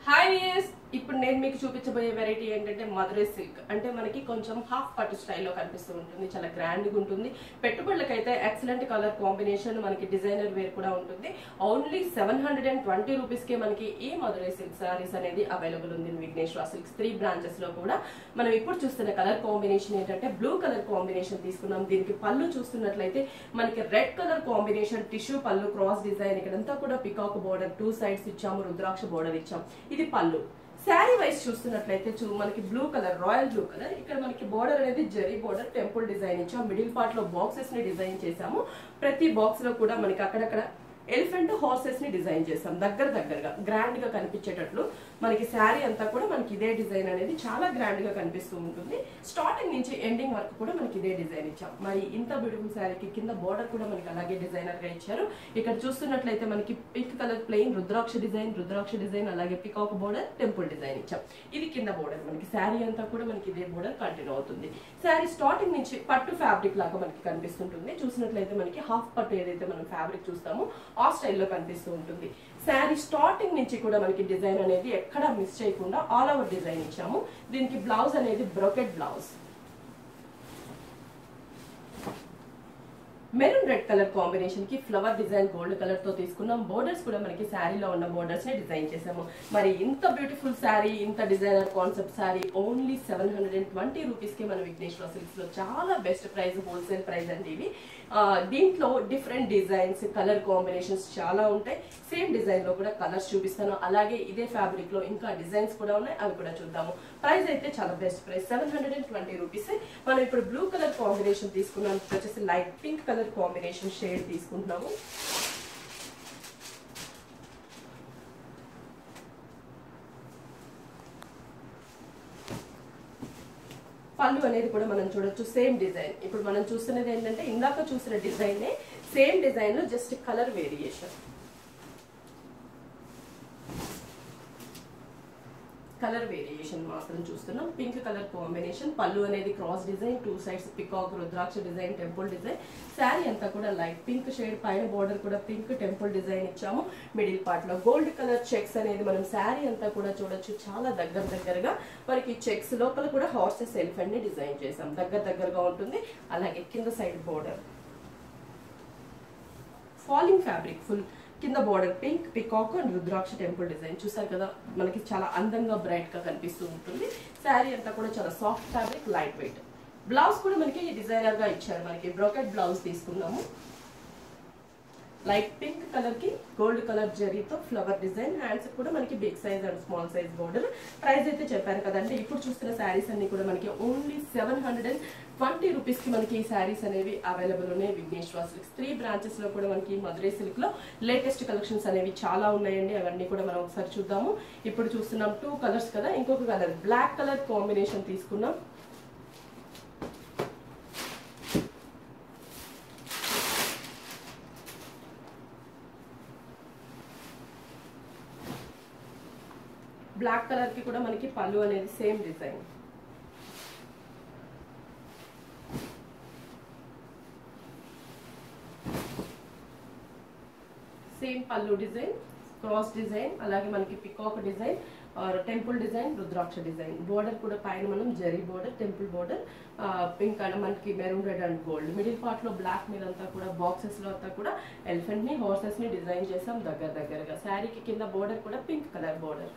hi yes ఇప్పుడు నేను మీకు చూపించబోయే వెరైటీ ఏంటంటే మధురై సిల్క్ అంటే మనకి కొంచెం హాఫ్ పట్టు స్టైల్లో కనిపిస్తూ ఉంటుంది చాలా గ్రాండ్గా ఉంటుంది పెట్టుబడులకైతే ఎక్సలెంట్ కలర్ కాంబినేషన్ మనకి డిజైనర్ వేర్ కూడా ఉంటుంది only seven hundred and twenty రూపీస్కే మనకి ఈ మధురై సిల్క్ సారీస్ అనేది అవైలబుల్ ఉంది విఘ్నేశ్వర సిల్క్స్ త్రీ బ్రాంచెస్ లో కూడా మనం ఇప్పుడు చూస్తున్న కలర్ కాంబినేషన్ ఏంటంటే బ్లూ కలర్ కాంబినేషన్ తీసుకున్నాం దీనికి పళ్ళు చూస్తున్నట్లయితే మనకి రెడ్ కలర్ కాంబినేషన్ టిష్యూ పళ్ళు క్రాస్ డిజైన్ ఇక్కడంతా కూడా పికాక్ బోర్డర్ టూ సైడ్స్ ఇచ్చాము రుద్రాక్ష బోర్డర్ ఇచ్చాం ఇది పళ్ళు శారీ వైజ్ చూస్తున్నట్లయితే చూ మనకి blue colour royal blue colour ఇక్కడ మనకి బోర్డర్ అనేది జరీ బోర్డర్ టెంపుల్ డిజైన్ ఇచ్చాం మిడిల్ పార్ట్ లో బాక్సెస్ ని డిజైన్ చేసాము ప్రతి బాక్స్ లో కూడా మనకి అక్కడక్కడ ఎలిఫెంట్ హార్సెస్ ని డిజైన్ చేసాం దగ్గర దగ్గరగా గ్రాండ్ గా కనిపించేటట్లు మనకి శారీ అంతా కూడా మనకి ఇదే డిజైన్ అనేది చాలా గ్రాండ్ గా కనిపిస్తూ ఉంటుంది స్టార్టింగ్ నుంచి ఎండింగ్ వరకు కూడా మనకి ఇదే డిజైన్ ఇచ్చాం మరి ఇంత బ్యూటిఫుల్ శారీకి కింద బోర్డర్ కూడా మనకి అలాగే డిజైనర్ గా ఇచ్చారు ఇక్కడ చూస్తున్నట్లయితే మనకి pink colour plain rudraksha design rudraksha design అలాగే పికాక్ బోర్డర్ టెంపుల్ డిజైన్ ఇచ్చాం ఇది కింద బోర్డర్ మనకి శారీ అంతా కూడా మనకి ఇదే బోర్డర్ కంటిన్యూ అవుతుంది శారీ స్టార్టింగ్ నుంచి పట్టు ఫ్యాబ్రిక్ లాగా మనకి కనిపిస్తుంటుంది చూసినట్లయితే మనకి హాఫ్ పట్టు ఏదైతే మనం ఫ్యాబ్రిక్ చూస్తామో ఆ స్టైల్లో కనిపిస్తూ ఉంటుంది శారీ స్టార్టింగ్ నుంచి కూడా మనకి డిజైన్ అనేది ఎక్కడా మిస్ చేయకుండా ఆల్ ఓవర్ డిజైన్ ఇచ్చాము దీనికి బ్లౌజ్ అనేది brocade blouse maroon red colour combination కి ఫ్లవర్ డిజైన్ గోల్డ్ కలర్ తో తీసుకున్నాం బోర్డర్స్ కూడా మనకి శారీలో ఉన్న బోర్డర్స్ ని డిజైన్ చేసాము మరి ఇంత బ్యూటిఫుల్ శారీ ఇంత designer concept sari only seven hundred and twenty rupees కి మన విఘ్నేశ్వర సిల్క్స్ లో చాలా బెస్ట్ ప్రైస్ హోల్సేల్ ప్రైస్ అండి ఇవి ఆ, దీంట్లో డిఫరెంట్ డిజైన్స్ కలర్ కాంబినేషన్స్ చాలా ఉంటాయి సేమ్ డిజైన్ లో కూడా కలర్స్ చూపిస్తాను అలాగే ఇదే ఫ్యాబ్రిక్ లో ఇంకా డిజైన్స్ కూడా ఉన్నాయి అవి కూడా చూద్దాము ప్రైస్ అయితే చాలా best price seven hundred and twenty rupees మనం ఇప్పుడు బ్లూ కలర్ కాంబినేషన్ తీసుకున్నాం ఇప్పుడు వచ్చేసి light pink colour combination shade తీసుకుంటున్నాము పళ్ళు అనేది కూడా మనం చూడొచ్చు సేమ్ డిజైన్ ఇప్పుడు మనం చూస్తున్నది ఏంటంటే ఇందాక చూసిన design same design just colour variation colour variation మాత్రం చూస్తున్నాం పింక్ కలర్ కాంబినేషన్ పళ్ళు అనేది cross design two sides peacock rudraksha design temple design sari అంతా కూడా లైట్ పింక్ షేడ్ పైన బోర్డర్ కూడా పింక్ టెంపుల్ డిజైన్ ఇచ్చాము మిడిల్ పార్ట్ లో గోల్డ్ కలర్ చెక్స్ అనేది మనం శారీ అంతా కూడా చూడొచ్చు చాలా దగ్గర దగ్గరగా మనకి చెక్స్ లోపల కూడా హార్సెస్ ఎలిఫెంట్ ని డిజైన్ చేసాం దగ్గర దగ్గరగా ఉంటుంది అలాగే కింద side border falling fabric full కింద border pink peacock and rudraksha temple design చూసారు కదా మనకి చాలా అందంగా బ్రైట్ గా కనిపిస్తూ ఉంటుంది శారీ అంతా కూడా చాలా soft fabric light weight blouse కూడా మనకి డిజైనర్ గా ఇచ్చారు మనకి బ్రోకెట్ బ్లౌజ్ తీసుకున్నాము లైట్ పింక్ కలర్ కి గోల్డ్ కలర్ జరీతో ఫ్లవర్ డిజైన్ హ్యాండ్స్ కూడా మనకి big size and small size border price అయితే చెప్పాను కదండి ఇప్పుడు చూస్తున్న శారీస్ అన్ని కూడా మనకి only seven hundred and twenty rupees కి మనకి ఈ శారీస్ అనేవి అవైలబుల్ ఉన్నాయి విఘ్నేశ్వర సిల్క్స్ త్రీ బ్రాంచెస్ లో కూడా మనకి మధురై సిల్క్ లో లేటెస్ట్ కలెక్షన్స్ అనేవి చాలా ఉన్నాయండి అవన్నీ కూడా మనం ఒకసారి చూద్దాము ఇప్పుడు చూస్తున్నాం టూ కలర్స్ కదా ఇంకొక కలర్ బ్లాక్ కలర్ కాంబినేషన్ తీసుకున్నాం బ్లాక్ కలర్ కి కూడా మనకి పళ్ళు అనేది సేమ్ డిజైన్ సేమ్ పళ్ళు డిజైన్ క్రాస్ డిజైన్ అలాగే మనకి peacock design temple design rudraksha design border కూడా పైన మనం zari border temple border pink and మనకి maroon red and gold middle part లో బ్లాక్ మీద అంతా కూడా బాక్సెస్ లో అంతా కూడా ఎలిఫెంట్ ని హార్సెస్ ని డిజైన్ చేసాం దగ్గర దగ్గరగా శారీకి కింద బోర్డర్ కూడా pink colour border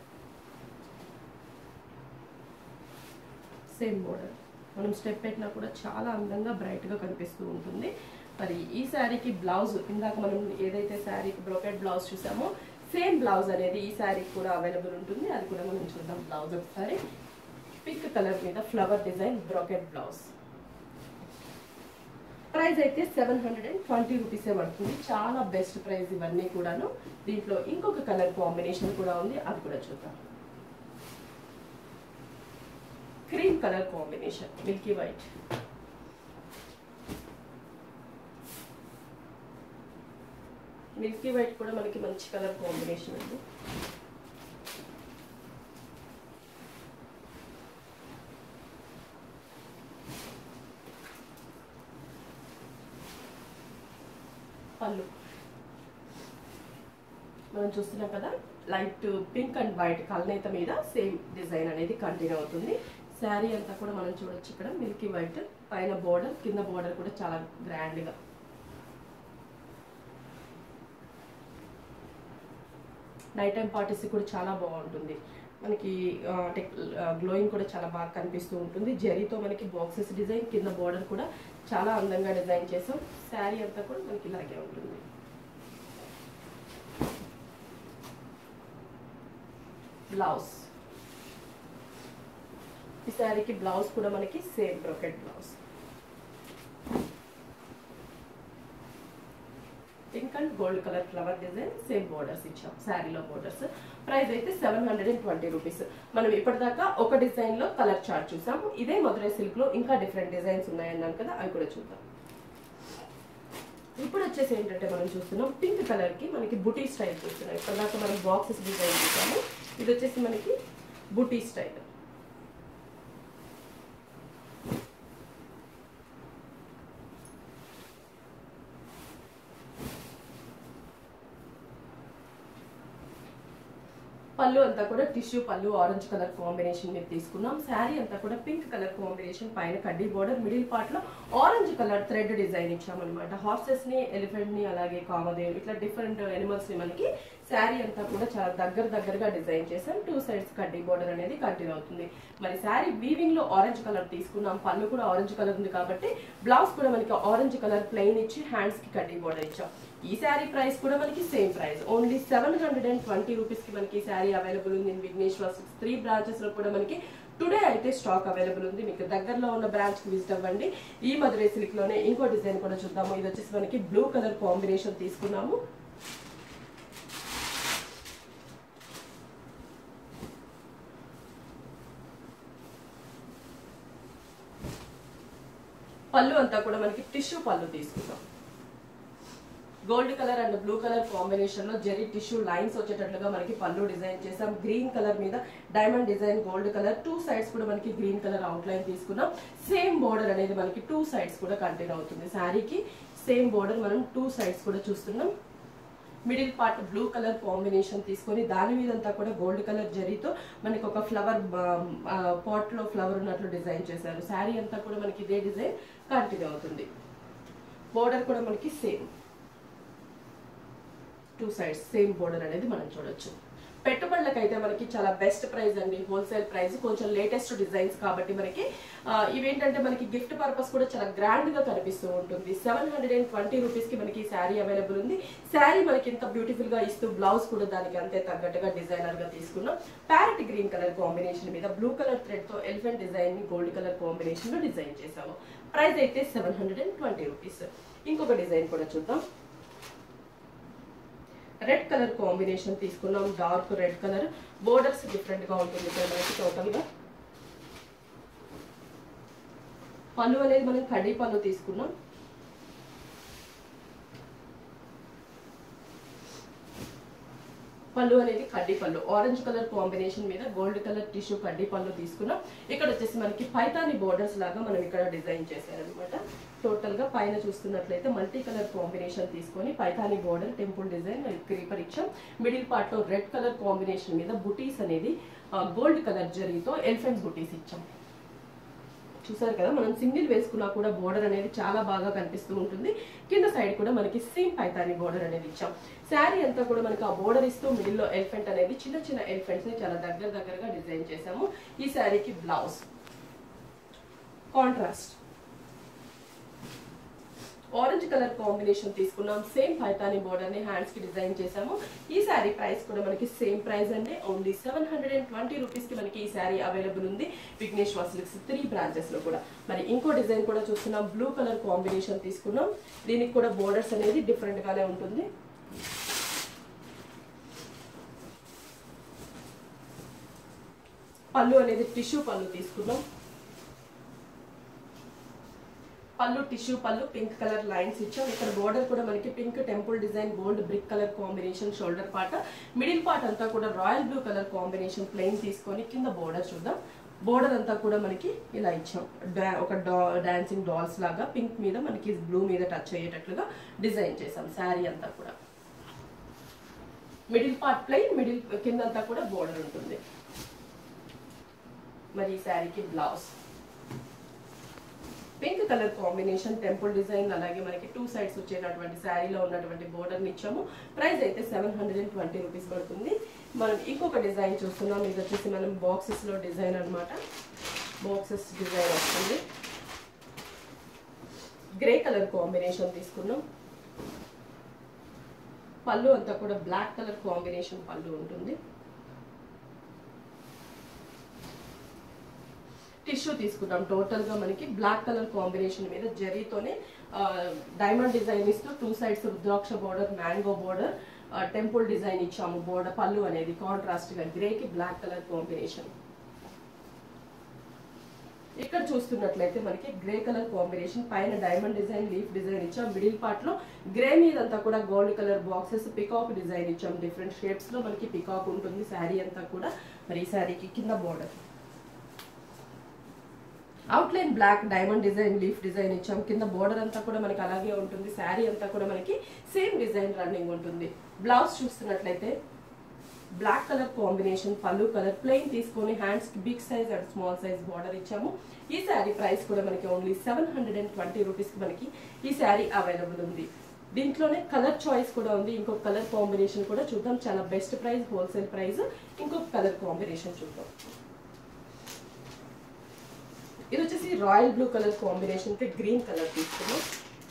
same border మనం స్టెప్ పెట్టినా కూడా చాలా అందంగా బ్రైట్ గా కనిపిస్తూ ఉంటుంది మరి ఈ శారీకి బ్లౌజ్ ఇందాక మనం ఏదైతే శారీకి బ్రోకెట్ బ్లౌజ్ చూసామో సేమ్ బ్లౌజ్ అనేది ఈ శారీకి కూడా అవైలబుల్ ఉంటుంది అది కూడా మనం చూద్దాం బ్లౌజ్ ఒకసారి పింక్ కలర్ మీద flower design brocade blouse price అయితే సెవెన్ హండ్రెడ్ అండ్ ట్వంటీ రూపీసే పడుతుంది చాలా బెస్ట్ ప్రైస్ ఇవన్నీ కూడాను దీంట్లో ఇంకొక కలర్ కాంబినేషన్ కూడా ఉంది అది కూడా చూద్దాం cream colour combination milky white milky white కూడా మనకి మంచి కలర్ కాంబినేషన్ ఉంది పళ్ళు మనం చూస్తున్నాం కదా లైట్ పింక్ అండ్ వైట్ కలనేత మీద సేమ్ డిజైన్ అనేది కంటిన్యూ అవుతుంది శారీ అంతా కూడా మనం చూడొచ్చు ఇక్కడ మిల్కీ వైట్ పైన బోర్డర్ కింద బోర్డర్ కూడా చాలా గ్రాండ్గా నైట్ టైం పార్టీస్ కూడా చాలా బాగుంటుంది మనకి ఆ, అంటే గ్లోయింగ్ కూడా చాలా బాగా కనిపిస్తూ ఉంటుంది జరీతో మనకి బాక్సెస్ డిజైన్ కింద బోర్డర్ కూడా చాలా అందంగా డిజైన్ చేసాం శారీ అంతా కూడా మనకి ఇలాగే ఉంటుంది బ్లౌజ్ ఈ శారీకి బ్లౌజ్ కూడా మనకి same brocade blouse pink and gold colour flower design same borders ఇచ్చాం శారీలో బోర్డర్స్ ప్రైస్ అయితే seven hundred and twenty rupees మనం ఇప్పటిదాకా ఒక డిజైన్ లో కలర్ చార్ట్ చూసాము ఇదే మధురై సిల్క్ లో ఇంకా డిఫరెంట్ డిజైన్స్ ఉన్నాయన్నాను కదా అవి కూడా చూద్దాం ఇప్పుడు వచ్చేసి ఏంటంటే మనం చూస్తున్నాం పింక్ కలర్ కి మనకి బుటీ స్టైల్ చూస్తున్నాం ఇప్పటిదాకా మనం బాక్సెస్ డిజైన్ చూసాము ఇది వచ్చేసి మనకి బుటీ స్టైల్ పళ్ళు అంతా కూడా టిష్యూ పళ్ళు ఆరెంజ్ కలర్ కాంబినేషన్ మీద తీసుకున్నాం శారీ అంతా కూడా పింక్ కలర్ కాంబినేషన్ పైన కడ్డీ బోర్డర్ మిడిల్ పార్ట్ లో ఆరెంజ్ కలర్ థ్రెడ్ డిజైన్ ఇచ్చామన్నమాట హార్సెస్ ని ఎలిఫెంట్ ని అలాగే కామదేవ్ ఇట్లా డిఫరెంట్ ఎనిమల్స్ ని మనకి శారీ అంతా కూడా చాలా దగ్గర దగ్గరగా డిజైన్ చేసాం టూ సైడ్స్ కడ్డీ బోర్డర్ అనేది కంటిన్యూ అవుతుంది మరి శారీ వీవింగ్ లో ఆరెంజ్ కలర్ తీసుకున్నాం పళ్ళు కూడా ఆరెంజ్ కలర్ ఉంది కాబట్టి బ్లౌజ్ కూడా మనకి ఆరెంజ్ కలర్ ప్లెయిన్ ఇచ్చి హ్యాండ్స్ కి కడ్డీ బోర్డర్ ఇచ్చాం ఈ శారీ ప్రైస్ కూడా మనకి same price only seven hundred and twenty rupees కి మనకి ఈ శారీ అవైలబుల్ ఉంది విఘ్నేశ్వర్ సిక్స్ త్రీ బ్రాంచెస్ లో కూడా మనకి టుడే అయితే స్టాక్ అవైలబుల్ ఉంది మీకు దగ్గరలో ఉన్న బ్రాంచ్ కి విజిట్ అవ్వండి ఈ మధురై సిల్క్ లోనే ఇంకో డిజైన్ కూడా చూద్దాము ఇది వచ్చేసి మనకి బ్లూ కలర్ కాంబినేషన్ తీసుకున్నాము పళ్ళు అంతా కూడా మనకి టిష్యూ పళ్ళు తీసుకుందాం gold colour and blue colour combination లో జెరీ టిష్యూ లైన్స్ వచ్చేటట్లుగా మనకి పళ్ళు డిజైన్ చేసాం గ్రీన్ కలర్ మీద diamond design gold colour two sides కూడా మనకి గ్రీన్ కలర్ అవుట్ లైన్ తీసుకున్నాం సేమ్ బోర్డర్ అనేది మనకి టూ సైడ్స్ కూడా కంటిన్యూ అవుతుంది శారీకి సేమ్ బోర్డర్ మనం టూ సైడ్స్ కూడా చూస్తున్నాం middle part blue colour combination తీసుకొని దాని మీద అంతా కూడా గోల్డ్ కలర్ జరీతో మనకి ఒక ఫ్లవర్ పాట్ లో ఫ్లవర్ ఉన్నట్లు డిజైన్ చేశారు శారీ అంతా కూడా మనకి ఇదే డిజైన్ కంటిన్యూ అవుతుంది బోర్డర్ కూడా మనకి same two sides same border అనేది మనం చూడొచ్చు పెట్టుబడులకైతే మనకి చాలా బెస్ట్ ప్రైస్ అండి హోల్సేల్ ప్రైస్ కొంచెం లేటెస్ట్ డిజైన్స్ కాబట్టి మనకి ఆ, ఇవేంటంటే మనకి గిఫ్ట్ పర్పస్ కూడా చాలా గ్రాండ్ గా కనిపిస్తూ ఉంటుంది seven hundred and twenty rupees కి మనకి శారీ అవైలబుల్ ఉంది శారీ మనకి ఇంత బ్యూటిఫుల్ గా ఇస్తూ బ్లౌజ్ కూడా దానికి అంతే తగ్గట్టుగా డిజైనర్ గా తీసుకున్నాం ప్యారెట్ గ్రీన్ కలర్ కాంబినేషన్ మీద బ్లూ కలర్ థ్రెడ్ తో ఎలిఫెంట్ డిజైన్ ని గోల్డ్ కలర్ కాంబినేషన్ లో డిజైన్ చేసాము ప్రైస్ అయితే seven hundred and twenty rupees ఇంకొక డిజైన్ కూడా చూద్దాం రెడ్ కలర్ కాంబినేషన్ తీసుకున్నాం dark red colour borders different గా ఉంటుంది ఇక్కడ మనకి టోటల్ గా పళ్ళు అనేది మనం కడ్డీ పళ్ళు తీసుకున్నాం పళ్ళు అనేది కడ్డీ పళ్ళు ఆరెంజ్ కలర్ కాంబినేషన్ మీద గోల్డ్ కలర్ టిష్యూ కడ్డీ పళ్ళు తీసుకున్నాం ఇక్కడ వచ్చేసి మనకి పైతాని బోర్డర్స్ లాగా మనం ఇక్కడ డిజైన్ చేశారనమాట టోటల్ గా పైన చూస్తున్నట్లయితే మల్టీ కలర్ కాంబినేషన్ తీసుకొని Paithani border temple design creeper ఇచ్చాం మిడిల్ పార్ట్ లో రెడ్ కలర్ కాంబినేషన్ మీద బుటీస్ అనేది గోల్డ్ కలర్ జరీతో ఎలిఫెంట్ బుటీస్ ఇచ్చాం చూసారు కదా మనం సింగిల్ వేసుకున్నా కూడా బోర్డర్ అనేది చాలా బాగా కనిపిస్తూ ఉంటుంది కింద సైడ్ కూడా మనకి సేమ్ పైతాని బోర్డర్ అనేది ఇచ్చాం శారీ అంతా కూడా మనకి ఆ బోర్డర్ ఇస్తూ మిడిల్ లో ఎలిఫెంట్ అనేది చిన్న చిన్న ఎలిఫెంట్స్ ని చాలా దగ్గర దగ్గరగా డిజైన్ చేసాము ఈ శారీకి blouse contrast orange colour combination తీసుకున్నాం సేమ్ పైతాని బోర్డర్ ని హ్యాండ్స్ కి డిజైన్ చేసాము ఈ శారీ ప్రైస్ కూడా మనకి సేమ్ ప్రైస్ అండి only seven hundred and twenty rupees కి మనకి ఈ శారీ అవైలబుల్ ఉంది విఘ్నేష్ సిల్క్స్ త్రీ బ్రాంచెస్ లో కూడా మరి ఇంకో డిజైన్ కూడా చూస్తున్నాం బ్లూ కలర్ కాంబినేషన్ తీసుకున్నాం దీనికి కూడా బోర్డర్స్ అనేది డిఫరెంట్ గానే ఉంటుంది పళ్ళు అనేది టిష్యూ పళ్ళు తీసుకున్నాం పళ్ళు టిష్యూ పళ్ళు పింక్ కలర్ లైన్స్ ఇచ్చాం ఇక్కడ బోర్డర్ కూడా మనకి pink temple design gold brick colour combination shoulder part middle part అంతా కూడా royal blue colour combination plain తీసుకొని కింద బోర్డర్ చూద్దాం బోర్డర్ అంతా కూడా మనకి ఇలా ఇచ్చాం డా- ఒక డా డాన్సింగ్ డాల్స్ లాగా పింక్ మీద మనకి బ్లూ మీద టచ్ అయ్యేటట్లుగా డిజైన్ చేసాం శారీ అంతా కూడా మిడిల్ పార్ట్ ప్లెయిన్ మిడిల్ కిందంతా కూడా బోర్డర్ ఉంటుంది మరి ఈ శారీకి blouse pink colour combination temple design అలాగే మనకి టూ సైడ్స్ వచ్చేటటువంటి శారీలో ఉన్నటువంటి బోర్డర్ ఇచ్చాము ప్రైస్ అయితే seven hundred and twenty rupees పడుతుంది మనం ఇంకొక డిజైన్ చూస్తున్నాం ఇది వచ్చేసి మనం బాక్సెస్ లో డిజైన్ అన్నమాట బాక్సెస్ డిజైన్ వస్తుంది గ్రే కలర్ కాంబినేషన్ తీసుకున్నాం పళ్ళు అంతా కూడా బ్లాక్ కలర్ కాంబినేషన్ పళ్ళు ఉంటుంది టిష్యూ తీసుకున్నాం టోటల్ గా మనకి బ్లాక్ కలర్ కాంబినేషన్ మీద జరీతోనే డైమండ్ డిజైన్ ఇస్తూ two sides rudraksha border mango border temple design ఇచ్చాము బోర్డర్ పళ్ళు అనేది కాంట్రాస్ట్ గా గ్రే కి బ్లాక్ కలర్ కాంబినేషన్ ఇక్కడ చూస్తున్నట్లయితే మనకి గ్రే కలర్ కాంబినేషన్ పైన డైమండ్ డిజైన్ లీఫ్ డిజైన్ ఇచ్చాం మిడిల్ పార్ట్ లో గ్రే మీదంతా కూడా gold colour boxes peacock design ఇచ్చాం డిఫరెంట్ షేప్స్ లో మనకి పికాక్ ఉంటుంది శారీ అంతా కూడా మరి ఈ శారీకి కింద border outline black diamond design leaf design ఇచ్చాం కింద బోర్డర్ అంతా కూడా మనకి అలాగే ఉంటుంది శారీ అంతా కూడా మనకి సేమ్ డిజైన్ రన్నింగ్ ఉంటుంది బ్లౌజ్ చూస్తున్నట్లయితే బ్లాక్ కలర్ కాంబినేషన్ పళ్ళు కలర్ ప్లెయిన్ తీసుకొని హ్యాండ్స్ కి big size and small size border ఇచ్చాము ఈ శారీ ప్రైస్ కూడా మనకి only seven hundred and twenty rupees కి మనకి ఈ శారీ అవైలబుల్ ఉంది దీంట్లోనే కలర్ చాయిస్ కూడా ఉంది ఇంకొక కలర్ కాంబినేషన్ కూడా చూద్దాం చాలా బెస్ట్ ప్రైస్ హోల్సేల్ ప్రైస్ ఇంకొక కలర్ కాంబినేషన్ చూద్దాం ఇది వచ్చేసి రాయల్ బ్లూ కలర్ కాంబినేషన్ కి గ్రీన్ కలర్ తీసుకున్నాం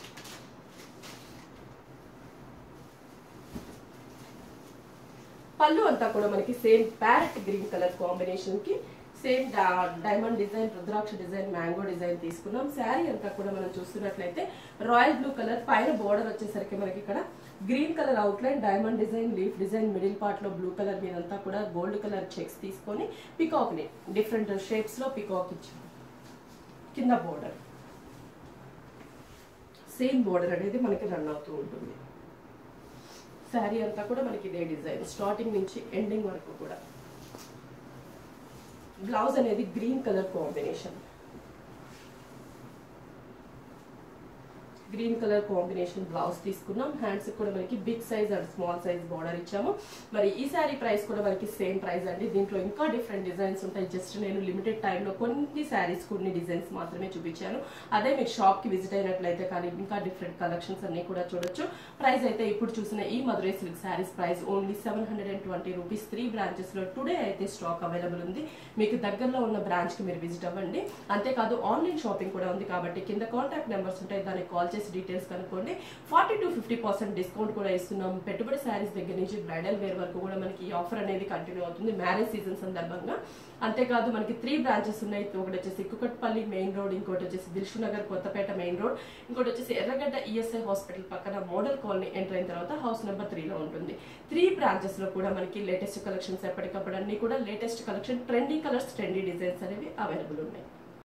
పళ్ళు అంతా కూడా మనకి same parrot green colour combination కి same diamond design rudraksha design mango design తీసుకున్నాం శారీ అంతా కూడా మనం చూస్తున్నట్లయితే రాయల్ బ్లూ కలర్ పైన బోర్డర్ వచ్చేసరికి మనకి ఇక్కడ green colour outline diamond design leaf design middle part లో బ్లూ కలర్ మీదంతా కూడా గోల్డ్ కలర్ చెక్స్ తీసుకొని పికాక్ ని డిఫరెంట్ షేప్స్ లో పికాక్ ఇచ్చాం కింద బోర్డర్ సేమ్ బోర్డర్ అనేది మనకి రన్ అవుతూ ఉంటుంది శారీ అంతా కూడా మనకి ఇదే డిజైన్ స్టార్టింగ్ నుంచి ఎండింగ్ వరకు కూడా బ్లౌజ్ అనేది green colour combination green colour combination blouse తీసుకున్నాం హ్యాండ్స్ కూడా మనకి big size and small size border ఇచ్చాము మరి ఈ శారీ ప్రైస్ కూడా మనకి సేమ్ ప్రైస్ అండి దీంట్లో ఇంకా డిఫరెంట్ డిజైన్స్ ఉంటాయి జస్ట్ నేను లిమిటెడ్ టైంలో కొన్ని శారీస్ కొన్ని డిజైన్స్ మాత్రమే చూపించాను అదే మీకు షాప్ కి విజిట్ అయినట్లయితే కానీ ఇంకా డిఫరెంట్ కలెక్షన్స్ అన్ని కూడా చూడొచ్చు ప్రైస్ అయితే ఇప్పుడు చూసిన ఈ Madurai silk saris price only seven hundred and twenty rupees three branches లో టుడే అయితే స్టాక్ అవైలబుల్ ఉంది మీకు దగ్గరలో ఉన్న బ్రాంచ్ కి మీరు విజిట్ అవ్వండి అంతేకాదు ఆన్లైన్ షాపింగ్ కూడా ఉంది కాబట్టి కింద కాంటాక్ట్ నెంబర్స్ ఉంటాయి దానికి కాల్ చేసి డీటెయిల్స్ కనుక్కోండి forty to fifty percent discount కూడా ఇస్తున్నాం పెట్టుబడి శారీస్ దగ్గర నుంచి బ్రైడల్ వేర్ వరకు కూడా మనకి ఈ ఆఫర్ అనేది కంటిన్యూ అవుతుంది మ్యారేజ్ సీజన్ సందర్భంగా అంతేకాదు మనకి త్రీ బ్రాంచెస్ ఉన్నాయి ఒకటి వచ్చేసి కుకట్పల్లి మెయిన్ రోడ్ ఇంకోటి వచ్చేసి Dilsukhnagar Kothapet main road ఇంకోటి వచ్చేసి ఎర్రగడ్డ ఈఎస్ఐ హాస్పిటల్ పక్కన మోడల్ కాలనీ ఎంటర్ అయిన తర్వాత హౌస్ నెంబర్ త్రీలో ఉంటుంది త్రీ బ్రాంచెస్ లో కూడా మనకి లేటెస్ట్ కలెక్షన్స్ ఎప్పటికప్పుడు అన్ని కూడా latest collection trendy colours trendy designs అనేవి అవైలబుల్ ఉన్నాయి